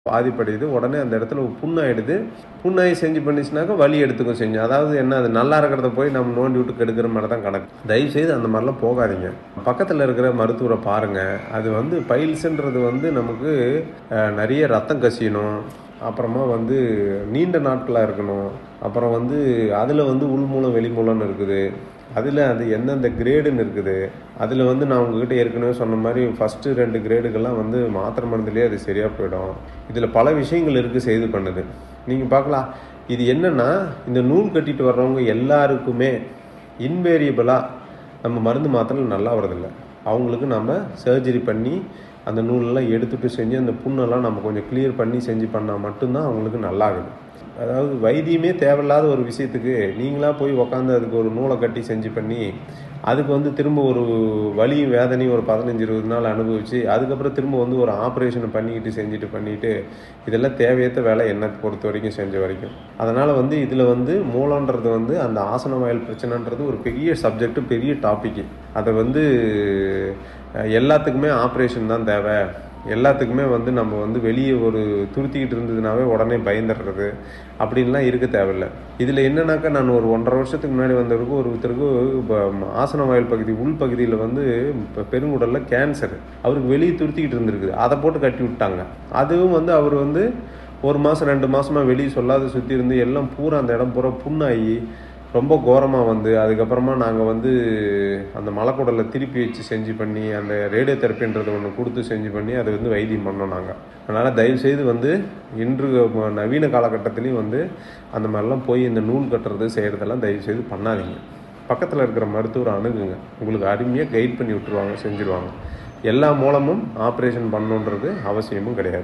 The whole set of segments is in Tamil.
பாதிப்படையுது உடனே அந்த இடத்துல புண்ணாயிடுது புண்ணாகி செஞ்சு பண்ணிச்சுனாக்கா வலி எடுத்துக்கும் செஞ்சு அதாவது என்ன அது நல்லா இருக்கிறத போய் நம்ம நோண்டி விட்டு கெடுக்கிற மாதிரி தான் கணக்கு தயவு செய்து அந்த மாதிரிலாம் போகாதீங்க பக்கத்தில் இருக்கிற மருத்துவரை பாருங்கள் அது வந்து பைல்ஸுன்றது வந்து நமக்கு அஹ், நிறைய ரத்தம் கசியணும் அப்புறமா வந்து நீண்ட நாட்களாக இருக்கணும் அப்புறம் வந்து அதில் வந்து உள்மூலம் வெளிமூலம்னு இருக்குது அதில் அது எந்தெந்த கிரேடுன்னு இருக்குது அதில் வந்து நான் உங்ககிட்ட ஏற்கனவே சொன்ன மாதிரி ஃபஸ்ட்டு ரெண்டு கிரேடுக்கெல்லாம் வந்து மாத்திரை மருந்துலேயே அது சரியாக போயிடும் இதில் பல விஷயங்கள் இருக்குது செய்து பண்ணுது நீங்கள் பார்க்கலாம் இது என்னென்னா இந்த நூல் கட்டிட்டு வர்றவங்க எல்லாருக்குமே இன்வேரியபிளாக நம்ம மருந்து மாத்திரை நல்லா வரதில்லை அவங்களுக்கு நம்ம சர்ஜரி பண்ணி அந்த நூலெல்லாம் எடுத்துட்டு செஞ்சு அந்த புண்ணெல்லாம் நம்ம கொஞ்சம் கிளியர் பண்ணி செஞ்சு பண்ணால் மட்டும்தான் அவங்களுக்கு நல்லாகுது அதாவது வைத்தியமே தேவையில்லாத ஒரு விஷயத்துக்கு நீங்களாக போய் உக்காந்து அதுக்கு ஒரு நூலை கட்டி செஞ்சு பண்ணி அதுக்கு வந்து திரும்ப ஒரு வலியும் வேதனையும் ஒரு பதினஞ்சு இருபது நாள் அனுபவிச்சு அதுக்கப்புறம் திரும்ப வந்து ஒரு ஆப்ரேஷனை பண்ணிக்கிட்டு செஞ்சுட்டு பண்ணிட்டு இதெல்லாம் தேவையற்ற வேலை என்னை பொறுத்த வரைக்கும் செஞ்ச வரைக்கும் அதனால் வந்து இதில் வந்து மூலன்றது வந்து அந்த ஆசன வாயில் பிரச்சனைன்றது ஒரு பெரிய சப்ஜெக்ட் பெரிய டாபிக் அதை வந்து அஹ், எல்லாத்துக்குமே ஆப்ரேஷன் தான் தேவை எல்லாத்துக்குமே வந்து நம்ம வந்து வெளியே ஒரு துருத்திக்கிட்டு இருந்ததுனாவே உடனே பயந்துடுறது அப்படின்லாம் இருக்க தேவையில்ல இதில் என்னன்னாக்கா நான் ஒரு ஒன்றரை வருஷத்துக்கு முன்னாடி வந்தவருக்கு ஒருத்தருக்கு இப்போ ஆசன வாயில் பகுதி உள் பகுதியில் வந்து இப்போ பெருங்குடலில் கேன்சர் அவருக்கு வெளியே துருத்திக்கிட்டு இருந்திருக்குது அதை போட்டு கட்டி விட்டாங்க அதுவும் வந்து அவர் வந்து ஒரு மாதம் ரெண்டு மாதமாக வெளியே சொல்லாத சுற்றி இருந்து எல்லாம் பூரா அந்த இடம் பூரா புண்ணாகி ரொம்ப கோரமாக வந்து அதுக்கப்புறமா நாங்கள் வந்து அந்த மலைக்குடலை திருப்பி வச்சு செஞ்சு பண்ணி அந்த ரேடியோ தெரப்பின்றது ஒன்று கொடுத்து செஞ்சு பண்ணி அதை வந்து வைத்தியம் பண்ணோம் நாங்கள் அதனால் தயவுசெய்து வந்து இன்று ம- நவீன காலகட்டத்திலையும் வந்து அந்த மாதிரிலாம் போய் இந்த நூல் கட்டுறது செய்கிறதெல்லாம் தயவுசெய்து பண்ணாதீங்க பக்கத்தில் இருக்கிற மருத்துவரை அணுகுங்க உங்களுக்கு அருமையாக கைட் பண்ணி விட்டுருவாங்க செஞ்சுருவாங்க எல்லா மூலமும் ஆப்ரேஷன் பண்ணணுன்றது அவசியமும் கிடையாது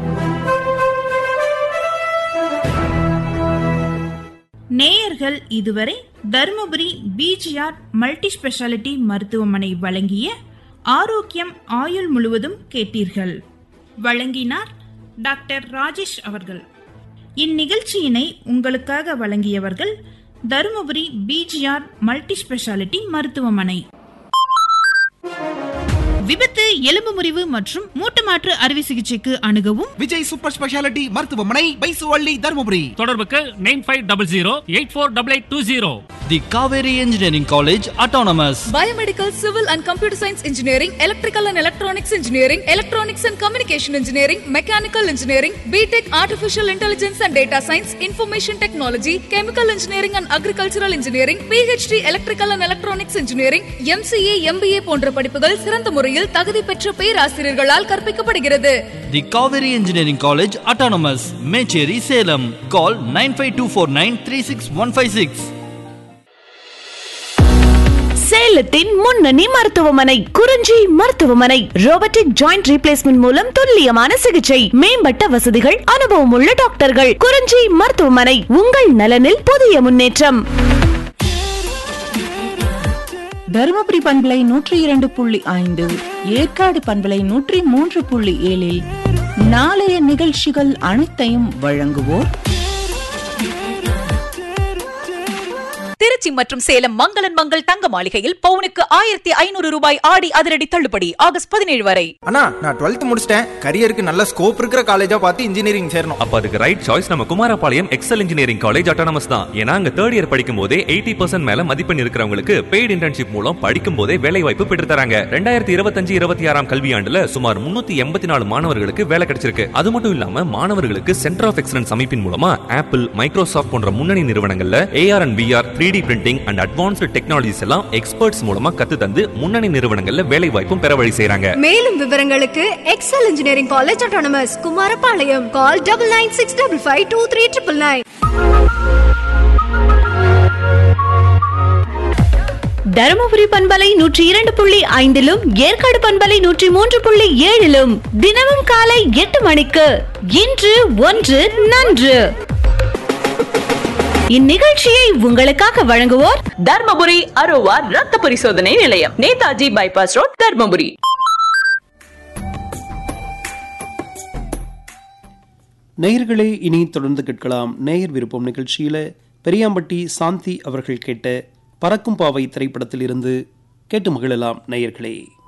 நேயர்கள் இதுவரை தருமபுரி பிஜிஆர் மல்டி ஸ்பெஷாலிட்டி மருத்துவமனை வழங்கிய ஆரோக்கியம் ஆயுள் முழுவதும் கேட்டீர்கள் வழங்கினார் டாக்டர் ராஜேஷ் அவர்கள் இந்நிகழ்ச்சியினை உங்களுக்காக வழங்கியவர்கள் தருமபுரி பிஜிஆர் மல்டி ஸ்பெஷாலிட்டி மருத்துவமனை விபத்து எலும்பு முறிவு மற்றும் மூட்டு மாற்று அறுவை சிகிச்சைக்கு அணுகவும் விஜய் சூப்பர் ஸ்பெஷாலிட்டி மருத்துவமனை பைசுவள்ளி தருமபுரி தொடர்புக்கு nine five double zero eight four double eight two zero The Kaveri Engineering College Autonomous. Biomedical, Civil and Computer Science Engineering, Electrical and Electronics Engineering, Electronics and Communication Engineering, Mechanical Engineering, BTech Artificial Intelligence and Data Science, Information Technology, Chemical Engineering and Agricultural Engineering, PhD Electrical and Electronics Engineering, MCA, MBA போன்ற படிப்புகள் சிறந்த முறையில் தகுதி பெற்ற பேராசிரியர்களால் கற்பிக்கப்படுகிறது The Kaveri Engineering College Autonomous. Mecheri Salem. Call 95249 36156. சேலத்தின் முன்னணி மருத்துவமனை குறிஞ்சி மருத்துவமனை ரோபோட்டிக் ஜாயிண்ட் ரீப்ளேஸ்மெண்ட் மூலம் துல்லியமான சிகிச்சை மேம்பட்ட வசதிகள் அனுபவம் உள்ள டாக்டர்கள் குறிஞ்சி மருத்துவமனை உங்கள் நலனில் புதிய முன்னேற்றம் தருமபுரி பண்பலை நூற்றி இரண்டு புள்ளி ஐந்து ஏற்காடு பண்பலை நூற்றி மூன்று புள்ளி ஏழில் நாளைய நிகழ்ச்சிகள் அனைத்தையும் வழங்குவோர் திருச்சி மற்றும் சேலம் மங்களன் மங்கள் தங்க மாளிகையில் பவுனுக்கு ஆயிரத்தி ஐநூறு ரூபாய் ஆடி அதிரடி தள்ளுபடி ஆகஸ்ட் பதினேழு வரை அண்ணா நான் டுவெல்த் முடிச்சிட்டேன் கரியருக்கு நல்ல ஸ்கோப் இருக்கிற காலேஜா பார்த்து இன்ஜினியரிங் சேரணும் அப்ப அதுக்கு ரைட் சாய்ஸ் நம்ம Kumarapalayam Excel engineering college autonomous தான் ஏன்னா அங்க தேர்ட் இயர் படிக்கும் போதே எயிட்டி பர்சன்ட் மேல மதிப்பெண் இருக்கிறவங்களுக்கு பெய்டு இன்டர்ன்ஷிப் மூலம் படிக்கும் போதே வேலை வாய்ப்பு பெற்று தராங்க ரெண்டாயிரத்தி இருபத்தஞ்சு இருபத்தி ஆறாம் கல்வியாண்டுல சுமார் முன்னூத்தி எண்பத்தி நாலு மாணவர்களுக்கு வேலை கிடைச்சிருக்கு அது மட்டும் இல்லாம மாணவர்களுக்கு சென்டர் ஆஃப் எக்ஸலன்ஸ் அமைப்பின் மூலமா ஆப்பிள் மைக்ரோசாஃப்ட் போன்ற முன்னணி நிறுவனங்கள்ல AR and VR three D printing and advanced technologies எல்லாம் எக்ஸ்பர்ட்ஸ் மூலமா கத்து தந்து முன்னணி நிறுவனங்கள்ல வேலை வாய்ப்பும் பெற வழி செய்றாங்க மேலும் விவரங்களுக்கு Excel engineering college autonomous Kumarapalayam call double nine six double five two three triple nine Dharmapuri பண்பலை நூற்றி இரண்டு புள்ளி ஐந்திலும் ஏற்காடு பண்பலை நூற்றி மூன்று புள்ளி ஏழிலும் தினமும் காலை எட்டு மணிக்கு இன்று ஒன்று நன்று இந்நிகழ்ச்சியை உங்களுக்காக வழங்குவோர் தர்மபுரி அரோவா ரத்த பரிசோதனை நிலையம் நேதாஜி பைபாஸ் ரோட் தர்மபுரி நேயர்களே இனி தொடர்ந்து கேட்கலாம் நேயர் விருப்பம் நிகழ்ச்சியில பெரியாம்பட்டி சாந்தி அவர்கள் கேட்ட பறக்கும் பாவை திரைப்படத்தில் இருந்து கேட்டு மகிழலாம் நேயர்களே